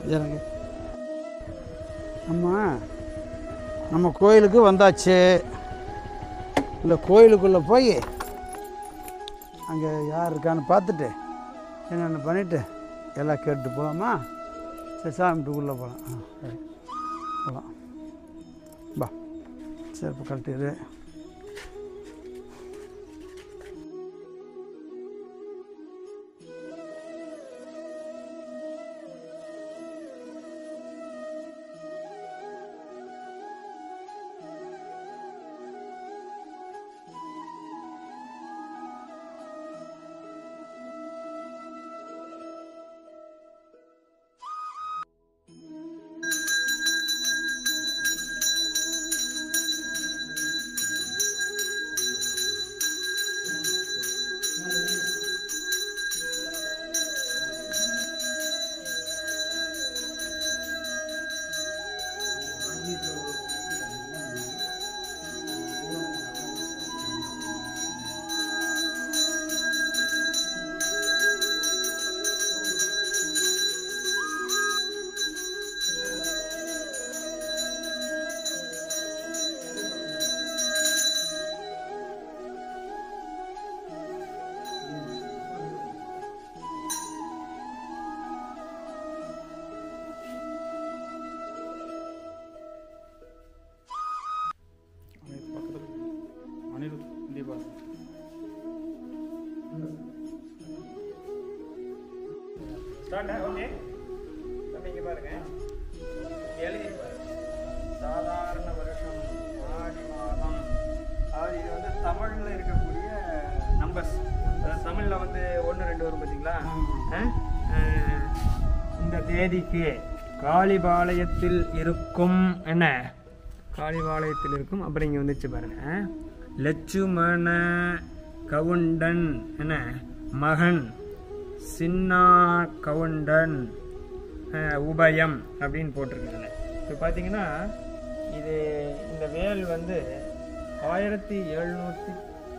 இறங்கு நம்ம நம்ம கோயிலுக்கு வந்தாச்சு இந்த கோயிலுக்குள்ளே போய் அங்கே யார் இருக்கான்னு பார்த்துட்டு என்னென்ன பண்ணிவிட்டு எல்லாம் கேட்டு போகலாமா சரி சாமிட்டுக்குள்ளே போகலாம் ஆ சரி போகலாம் பா செருப்பு கழட்டிடு அனிருத் தீபா ஸ்டார்ட் ஓகே தம்பி இங்கே பாருங்க எழுதி பாருங்க சாதாரண வருஷம் ஆடி மாதம் அதாவது இது வந்து தமிழில் இருக்கக்கூடிய நம்பர்ஸ் தமிழில் வந்து ஒன்று ரெண்டு வரும் பார்த்தீங்களா ஆ? ஆ, இந்த தேதிக்கு காளிபாளையத்தில் இருக்கும் என்ன காளிபாளையத்தில் இருக்கும் அப்புறம் இங்கே வந்துச்சு பாருங்க ஆ? லட்சுமண கவுண்டன் என்ன மகன் சின்னா கவுண்டன் அஹ், உபயம் அப்படின்னு போட்டிருக்குதுல இப்போ பார்த்தீங்கன்னா இது இந்த வேல் வந்து ஆயிரத்தி எழுநூற்றி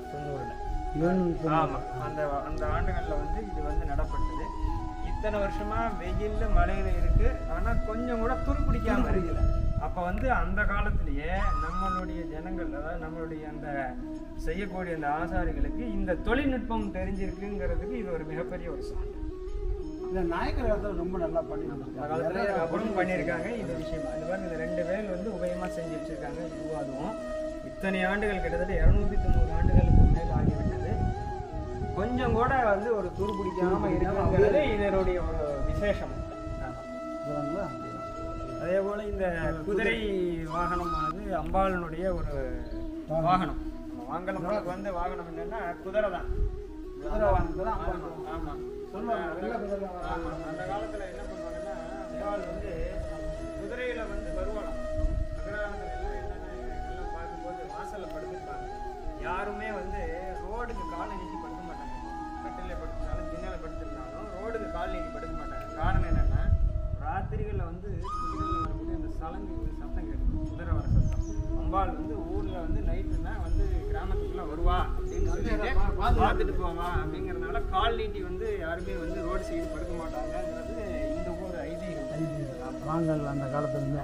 தொண்ணூறில் ஆமாம் அந்த அந்த ஆண்டுகளில் வந்து இது வந்து நடப்பட்டது இத்தனை வருஷமா வெயில்ல மழையில இருக்கு ஆனா கொஞ்சம் கூட துருப்பிடிக்காம இருக்குல்ல அப்ப வந்து அந்த காலத்திலேயே நம்மளுடைய ஜனங்கள் அதாவது நம்மளுடைய அந்த செய்யக்கூடிய அந்த ஆசாரிகளுக்கு இந்த தொழில்நுட்பம் தெரிஞ்சிருக்குங்கிறதுக்கு இது ஒரு மிகப்பெரிய ஒரு சான்று இந்த நாயக்கர் காலத்தில் ரொம்ப நல்லா பண்ணி அந்த காலத்துல இதுக்கு அப்புறம் பண்ணியிருக்காங்க இந்த விஷயம் அது பாருங்க இந்த ரெண்டு வேல் வந்து உபயமா செஞ்சு வச்சிருக்காங்க இதுவும் அதுவும் இத்தனை ஆண்டுகள் கிட்டத்தட்ட இருநூத்தி தொண்ணூறு ஆண்டுகளுக்கு மேல் ஆகிவிட்டது கொஞ்சம் கூட வந்து ஒரு துரு பிடிக்காம இருக்கிறது இதனுடைய ஒரு விசேஷம் போகிறாங்களா அதே போல இந்த குதிரை வாகனமானது அம்பாளனுடைய ஒரு வாகனம் நம்ம வாங்கலம்களுக்கு வந்து வாகனம் என்னன்னா குதிரை தான் குதிரை வாகனத்துல அம்பாள் ஆமா சொல்லுவாங்க, வெள்ளை குதிரை ஆமா அந்த காலத்துல என்ன பண்ணுவாங்கன்னா அம்பாள் வந்து குதிரையில வந்து வருவாளாம் அகரானத்துல எல்லாம் என்னென்ன எல்லாம் பார்க்கும்போது வாசல்ல படுத்துருப்பாங்க யாருமே வந்து ரோடுக்கு காலை நீட்டி படுக்க மாட்டாங்க கட்டில படுத்திருந்தாலும் திண்ணல படுத்திருந்தாலும் ரோடுக்கு கால் நீட்டி படுக்க மாட்டாங்க காரணம் என்னன்னா ராத்திரிகளில் வந்து குதிரையில் வரக்கூடிய அந்த சலங்கு வந்து சத்தம் கேட்கும் குதிரை வர சத்தம் அம்பாள் வந்து ஊர்ல வந்து நைட்டுனா வந்து கிராமத்துக்குள்ள வருவா அப்படின்னு சொல்லிட்டு பார்த்துட்டு போவா அப்படிங்கறதுனால கால் நீட்டி வந்து யாருமே வந்து ரோடு சைடு படுக்க மாட்டாங்கங்கிறது இந்த ஊர் ஐதீகம் வாங்கல் அந்த காலத்துல இருந்தே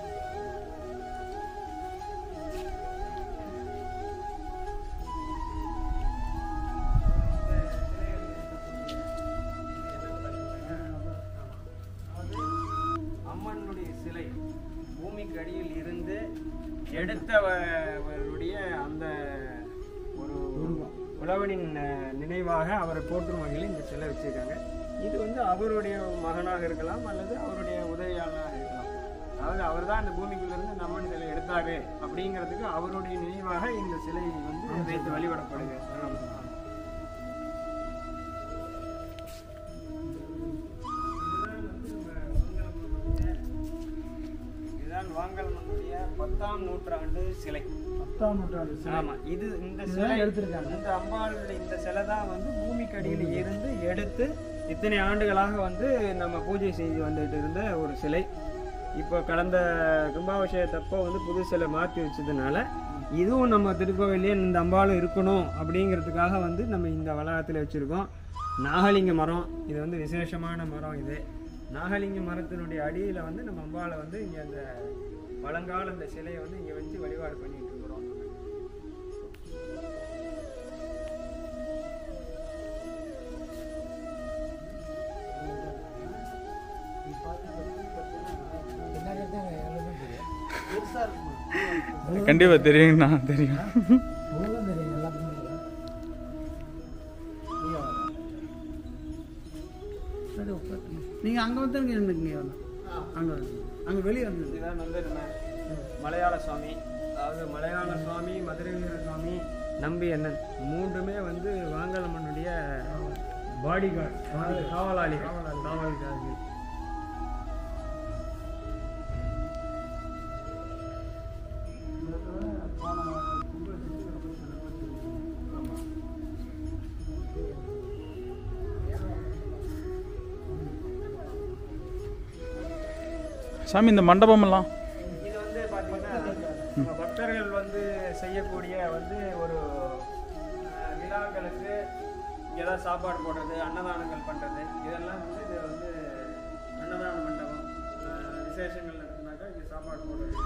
அம்மனுடைய சிலை பூமிக்கு அடியில் இருந்து எடுத்தவருடைய அந்த ஒரு உழவனின் அஹ், நினைவாக அவரை போற்றும் வகையில் இந்த சிலை வச்சிருக்காங்க இது வந்து அவருடைய மகனாக இருக்கலாம் அல்லது அவருடைய உதவியாளராக இருக்கலாம் அதாவது அவர் தான் இந்த பூமிக்குள்ள இருந்து இந்த அம்மன் சிலை எடுத்தாரு அப்படிங்கிறதுக்கு அவருடைய நினைவாக இந்த சிலை வந்து வைத்து வழிபடப்படுது ஆமா. இதுதான் வாங்கல்மனுடைய பத்தாம் நூற்றாண்டு சிலை பத்தாம் நூற்றாண்டு சிலை. ஆமா இது இந்த இதுதான் சிலை எடுத்திருக்காங்க. இந்த அம்பாளுடைய இந்த சிலை தான் வந்து பூமிக்கு அடியில் இருந்து எடுத்து இத்தனை ஆண்டுகளாக வந்து நம்ம பூஜை செய்து வந்துட்டு இருந்த ஒரு சிலை இப்போ கடந்த கும்பாபிஷேகத்தப்போ வந்து புது சிலை மாற்றி வச்சதுனால இதுவும் நம்ம திருக்கோவிலே இந்த அம்பாளும் இருக்கணும் அப்படிங்கிறதுக்காக வந்து நம்ம இந்த வளாகத்தில் வச்சுருக்கோம் நாகலிங்க மரம் இது வந்து விசேஷமான மரம் இது நாகலிங்க மரத்தினுடைய அடியில் வந்து நம்ம அம்பாவை வந்து இங்கே அந்த பழங்கால அந்த சிலையை வந்து இங்கே வச்சு வழிபாடு பண்ணிட்டு இருக்கிறோம் பெருசா இருக்குமா கண்டிப்பா தெரியுங்கண்ணா தெரியும் உங்களுக்கு தெரியும் எல்லாத்துக்கும் தெரியும் நீங்க வாங்க. சரி உட்காருங்க. நீங்க அங்க வந்து இங்க நின்னுக்குங்க வரணும் அங்க வந்து அங்க வெளியே வந்து இதுதான் வந்து நம்ம மலையாள சுவாமி அதாவது மலையாள சுவாமி மதுரை வீர சுவாமி நம்பி அண்ணன் மூன்றுமே வந்து வாங்கலம்மனுடைய பாடி கார்டு காவலாளி காவல்காரர்கள் சாமி இந்த மண்டபம் எல்லாம் இது வந்து பார்த்தீங்கன்னா நம்ம பக்தர்கள் வந்து செய்யக்கூடிய வந்து ஒரு அஹ், விழாக்களுக்கு இங்கே ஏதாவது சாப்பாடு போடுறது அன்னதானங்கள் பண்ணுறது இதெல்லாம் வந்து இது வந்து அன்னதான மண்டபம் அஹ், விசேஷங்கள் நடத்தினாக்கா இங்கே சாப்பாடு போடுறது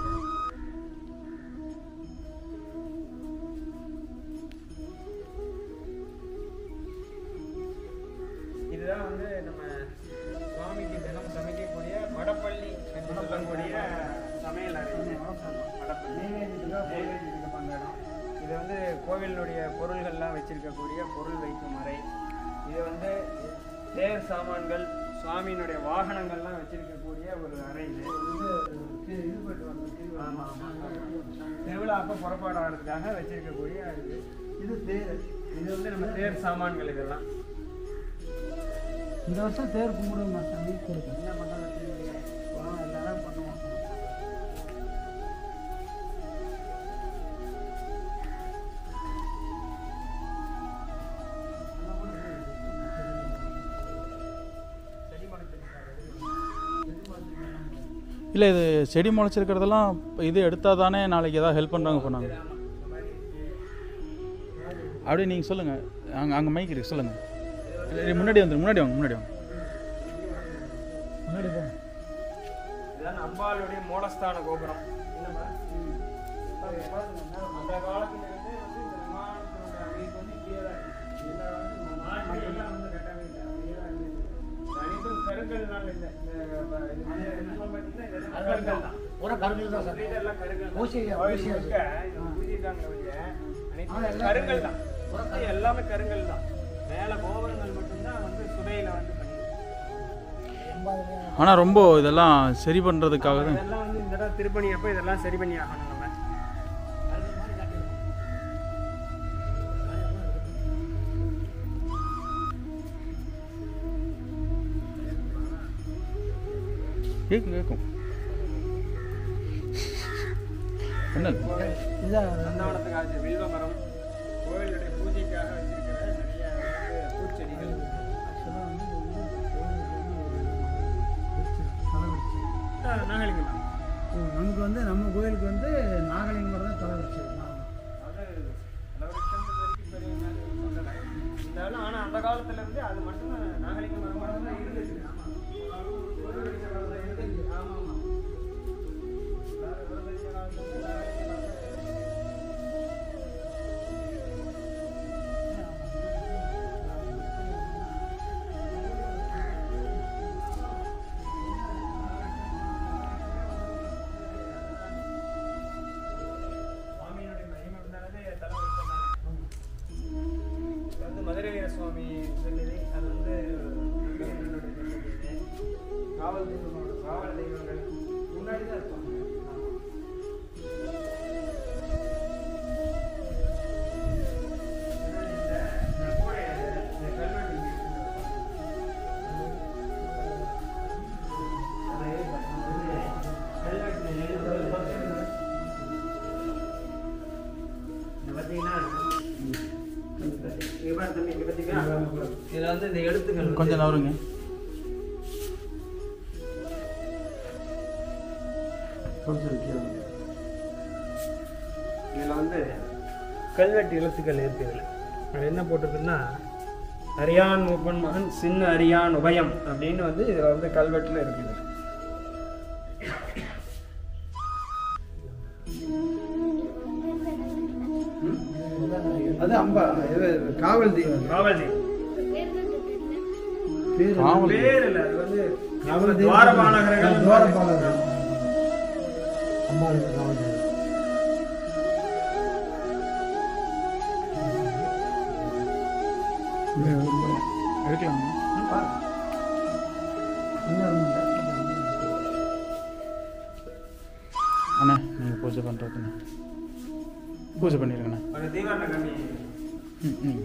இதுதான் வந்து நம்ம சுவாமிக்கு தினம் சமைக்கக்கூடிய வடப்பள்ளி என்று சொல்லக்கூடிய சமையல் அறை வடப்பள்ளி நெய்வேத்தியத்துக்கு பண்ற இடம். இது வந்து கோவிலினுடைய பொருள்கள்லாம் வச்சிருக்கக்கூடிய பொருள் வைக்கும் அறை இது வந்து தேர் சாமான்கள் சுவாமியினுடைய வாகனங்கள்லாம் வச்சிருக்கக்கூடிய ஒரு அறை இது இது போயிட்டு வரணும் ஆமா, ஆமா. திருவிழா அப்போ புறப்பாடு ஆடுறதுக்காக வச்சிருக்கக்கூடிய இது இது தேர் இது வந்து நம்ம தேர் சாமான்கள் இதெல்லாம் இந்த வருஷம் தேர் கும்பிடுமா சாமி கொடுக்கும் என்ன பண்ணுறது எல்லாரும் பண்ணுவோம் இல்லை இது செடி முளைச்சிருக்கிறதெல்லாம் இது எடுத்தால் தானே நாளைக்கு ஏதாவது ஹெல்ப் பண்ணுறாங்க போனாங்க அப்படியே நீங்கள் சொல்லுங்கள் அங்கே அங்கே மைக் இருக்கு சொல்லுங்கள் முன்னாடி வந்துரு முன்னாடி வாங்க முன்னாடி வாங்க முன்னாடி போ இதுதான் அம்பாளுடைய மூலஸ்தான கோபுரம் என்னப்பா? அந்த காலத்துல இருந்தே வந்து இந்த விமானத்தினுடைய அமைப்பு வந்து இப்படியே தான் இருக்கு. எல்லா வந்து நம்ம நாட்டுல எல்லாம் வந்து கட்டவே இல்லை. அப்படியே தான் இருந்துச்சு. இது அனைத்தும் கருங்கல்னால இல்லை. இந்த ப- இது வந்து இதெல்லாம் பார்த்தீங்கன்னா இதெல்லாம் கருங்கல் தான். பூரா கருங்கல் தான் சார். இதெல்லாம் கருங்கல் தான். ஊசி- கோயில் ஊசி முழுக்க இது ஊதியிருக்காங்க வெளிய. அனைத்தும் கருங்கல் தான் சுத்தி எல்லாமே கருங்கல் தான் மேல கோபுரங்கள் மட்டும்தான் வந்து சுதையில வந்து பண்ணிருக்கு ஆனால் ரொம்ப இதெல்லாம் சரி பண்ணுறதுக்காக தான் இதெல்லாம் வந்து இந்த தடவை திருப்பணி அப்போ இதெல்லாம் சரி பண்ணி ஆகணும் நம்ம கேட்கும் கேட்கும் என்ன இதான் நந்தவனத்துக்கு ஆச்சு வில்வ மரம் கோயிலுடைய பூஜைக்காக வச்சிருக்கிற நிறைய வந்து பூச்செடிகள் ஆக்சுவலாக வந்து இது வந்து கோயிலுக்கு வந்து ஒரு விருட்சம், தலை விருட்சம். ஆ, நாகலிங்கம் தான். ஓ, நமக்கு வந்து நம்ம கோயிலுக்கு வந்து நாகலிங்கம் மரம் தான் தலை விருட்சம். ஆமா. அது லவரிஷம் வரைக்கும் பெரிய மாதிரி சொல்லலை. இருந்தாலும் ஆனால் அந்த காலத்துல இருந்து அது மட்டும் நாகலிங்க மரம் மட்டும் தான் இருந்துச்சு ஒரு வருஷ காலம் தான் இருந்துச்சு. ஆமா, ஆமா. எல்லாரும் ஒரு வருஷ காலத்துல இருந்து நாகலிங்க மரம் தான் இருந்துச்சு. சுவாமியினுடைய மகிமை இருந்தாலே தலை வைக்கம் தானே. இது வந்து மதுரை வீர சுவாமி சந்நிதி அது வந்து வீரனுடைய சந்நிதி இது. காவல் தெய்வங்களோட காவல் தெய்வங்கள் முன்னாடி தான் இருப்பாங்க ஆமா. ஏன்னா இந்த இந்த கூடை, இந்த கல்வெட்டு இங்க இருக்குது. அதை கல்வெட்டுல எழுதுறது பார்த்தீங்கன்னா இங்க பார்த்தீங்கன்னா இங்க பாரு தம்பி, இங்க பார்த்தீங்களா? இதுல வந்து இந்த எழுத்துக்கள் வந்து- கொஞ்சம் நவருங்க இதுல வந்து கல்வெட்டு எழுத்துக்கள் இருக்கு இதுல அது என்ன போட்டிருக்குன்னா அரியான் மூப்பன் மகன் சின்ன அரியான் உபயம் அப்படின்னு வந்து இதில் வந்து கல்வெட்டில் இருக்குது அது அம்பா இது காவல் தெய்வம் காவல் தெய்வம். பேர் காவல் பேர் இல்லை அது வந்து காவல் தெய்வம் துவாரபாலகர்கள் துவாரபாலகர் அம்பாளுக்கு காவல் தெய்வம் எடுக்கலாம் அண்ணா நீங்கள் பூஜை பண்ணுறதுண்ணா பூஜை பண்ணிடுங்கண்ணா ஒரு தீவான கம்மி ம் ம்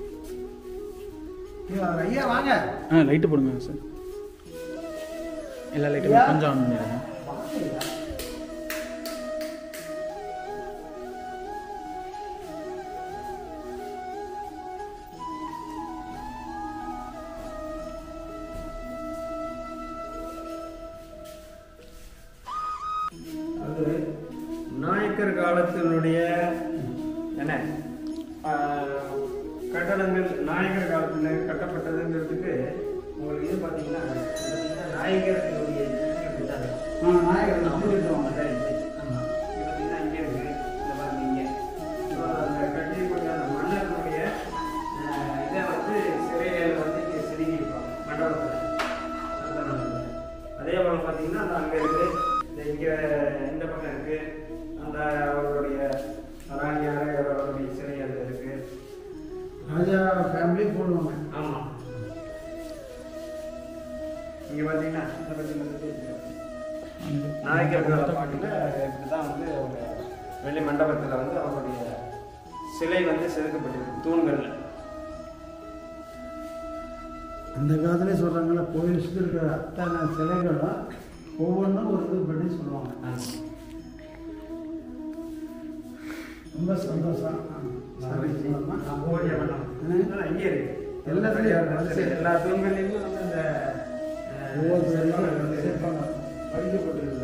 ஐயா வாங்க ஆ லைட்டு போடுங்க சார் எல்லா லைட்டுமே கொஞ்சம் ஆன் பண்ணிடுங்க அது நாயக்கர் காலத்தினுடைய என்ன ஆஹ், கட்டடங்கள் நாயக்கர் காலத்தில் கட்டப்பட்டதுங்கிறதுக்கு உங்களுக்கு இது பார்த்தீங்கன்னா இது பார்த்தீங்கன்னா நாயக்கர்களுடைய இதுதான். நாயகர் அதான் இது. இது பார்த்தீங்கன்னா இங்கே இருக்கு. இந்த பாருங்க இங்கே. So, அந்த கட்டியக்கூடிய அந்த மன்னர்களுடைய ஆஹ், இதை வந்து சிறைகள் வந்து இங்கே செதுக்கியிருப்பாங்க மண்டபத்தில் அந்த மண்டபத்துல. அதே போல் பார்த்தீங்கன்னா அந்த அங்கே இருக்கு இந்த இங்கே இந்த பக்கம் இருக்கு அந்த அவருடைய ராணியார் அவருடைய சிறை அங்கே இருக்கு ராஜா ஃபேமிலி போடுவாங்க ஆமாம் இங்கே பார்த்தீங்கன்னா இந்த பார்த்தீங்கன்னா நாயக்கர் கால பாட்டில் இப்படி தான் வந்து அவங்க வெள்ளி மண்டபத்தில் வந்து அவருடைய சிலை வந்து செதுக்கப்பட்டிருக்கு தூண்கள் அந்த காலத்திலே சொல்கிறாங்களா கோயில் சுற்றி இருக்கிற அத்தனை சிலைகளும் ஒவ்வொன்றும் ஒரு இது பண்ணி சொல்லுவாங்க ரொம்ப சந்தோஷம் சாமி சொல்லலாமா? ஓடிய மண்டபம் இங்கே இருக்கு எல்லாத்துலயும் வரிசை. எல்லா தூண்கள்லையும் வந்து அந்த அஹ், ஒவ்வொரு சிற்பங்கள் சிலைகளும் வந்து சிற்பங்கள் படிக்கப்பட்டிருக்குது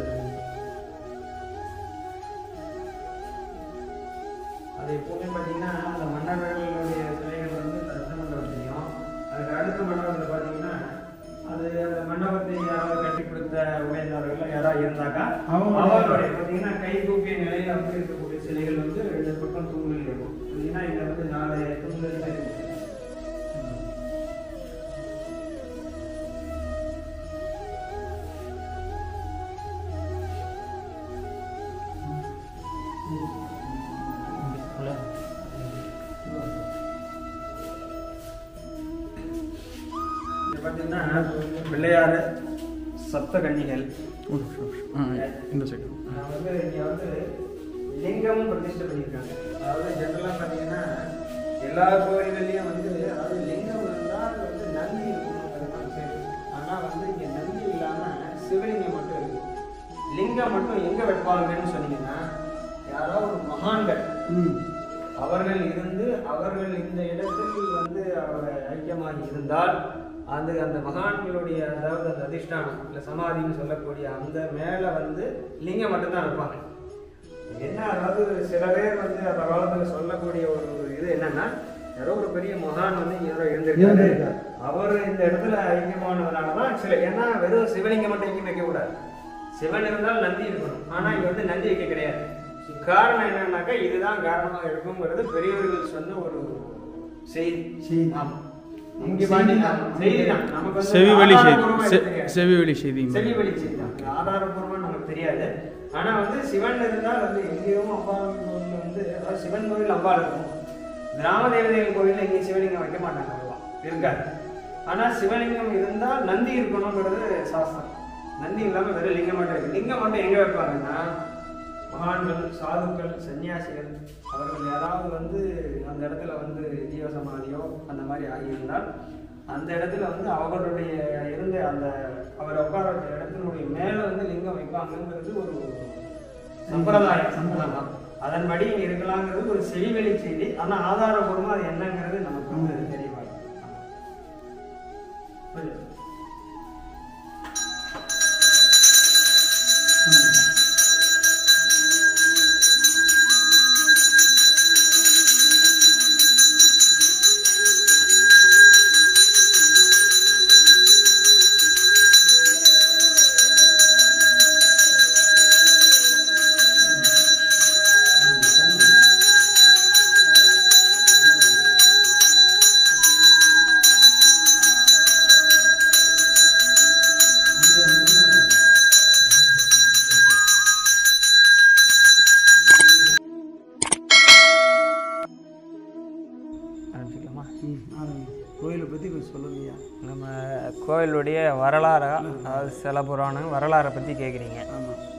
அது எப்பவுமே பார்த்தீங்கன்னா அந்த மன்னர்களுடைய சிலைகள் வந்து தத்த மண்டபத்தையும் அதுக்கு அடுத்த மண்டபத்தில் பார்த்தீங்கன்னா அது அந்த மண்டபத்தை யாராவது கட்டி கொடுத்த உடையதாரர்கள் யாராவது இருந்தாக்கா அவங்க- அவர்களுடைய பார்த்தீங்கன்னா கை தூக்கிய நிலையில் அப்படி இருக்கக்கூடிய சிலைகள் வந்து ரெண்டு பக்கம் தூண்கள் இருக்கும் பார்த்தீங்கன்னா இங்க வந்து நாலு தூண்கள் தான் இருக்கு இங்க பார்த்தீங்கன்னா பிள்ளையார் சப்த கன்னிகள் ஒரு நிமிஷம், ஒரு நிமிஷம். ஆ இந்த சைடு நான் வந்து இங்க வந்து லிங்கம் பிரதிஷ்டை பண்ணியிருக்காங்க அதாவது ஜென்ரலாக பார்த்தீங்கன்னா எல்லா கோயில்கள்லையும் வந்து அதாவது லிங்கம் இருந்தால் வந்து நந்தி இருக்கணுங்கிறது கான்செப்ட் ஆனால் வந்து இங்கே நந்தி இல்லாமல் சிவலிங்கம் மட்டும் இருக்கு லிங்கம் மட்டும் எங்கே வைப்பாங்கன்னு சொன்னீங்கன்னா யாரோ ஒரு மகான்கள் ம் அவர்கள் இருந்து அவர்கள் இந்த இடத்தில் வந்து அவர் ஐக்கியமாகி இருந்தால் அந்த அந்த மகான்களுடைய அதாவது அந்த அதிஷ்டானம் இல்லை சமாதின்னு சொல்லக்கூடிய அந்த மேலே வந்து லிங்கம் மட்டும்தான் வைப்பாங்க என்ன அதாவது சில பேர் வந்து அந்த காலத்தில் சொல்லக்கூடிய ஒரு இது என்னன்னா யாரோ ஒரு பெரிய மகான் வந்து இங்கே இருந்திருக்காரு இருந்திருக்காரு. அவர் இந்த இடத்துல ஐக்கியமானதுனால தான் சில ஏன்னா வெறும் சிவலிங்கம் மட்டும் எங்கேயும் வைக்கக்கூடாது சிவன் இருந்தால் நந்தி இருக்கணும் ஆனால் இங்கே வந்து நந்தி வைக்க கிடையாது காரணம் என்னன்னாக்கா இதுதான் காரணமாக இருக்குங்கிறது பெரியவர்கள் சொன்ன ஒரு செய்தி செய்தி. ஆமா. இங்க பாத்தீங்கன்னா செய்தி தான் நமக்கு வந்து செவி வழி செய்தி ஆதாரபூர்வமா செ- இது தெரியாது. செவி வழி செய்தி செவி வழி செய்தி தான் இது ஆதாரபூர்வமா நமக்கு தெரியாது ஆனா வந்து சிவன் இருந்தால் வந்து எங்கேயோ அம்பாள் கோவில் வந்து அதாவது சிவன் கோவில் அம்பாள் இருக்கும் கிராம தேவதைகள் கோவில்ல எங்கேயும் சிவலிங்கம் வைக்க மாட்டாங்க அவ்வளவா இருக்காது ஆனா சிவலிங்கம் இருந்தால் நந்தி இருக்கணுங்கிறது சாஸ்திரம் நந்தி இல்லாம வெறும் லிங்கம் மட்டும் இருக்கு லிங்கம் மட்டும் எங்க வைப்பாங்கன்னா மகான்கள் சாதுக்கள் சன்னியாசிகள் அவர்கள் யாராவது வந்து அந்த இடத்துல வந்து ஜீவசமாதியோ அந்த மாதிரி ஆகியிருந்தால் அந்த இடத்துல வந்து அவர்களுடைய இருந்த அந்த அவர் உட்கார வச்ச இடத்தினுடைய மேல வந்து லிங்கம் வைப்பாங்கங்கிறது ஒரு சம்பிரதாயம் சம்பிரதாயம் அதன்படி இங்க இருக்கலாங்கிறது ஒரு செவிவெளி செய்தி ஆனா ஆதாரபூர்வமா அது என்னங்கிறது நமக்கு வந்து தெரியவாங்க ஆ நம்ம கோயிலுடைய வரலாறா அதாவது சில புராணம் வரலாறை பற்றி கேட்குறீங்க ஆமாம்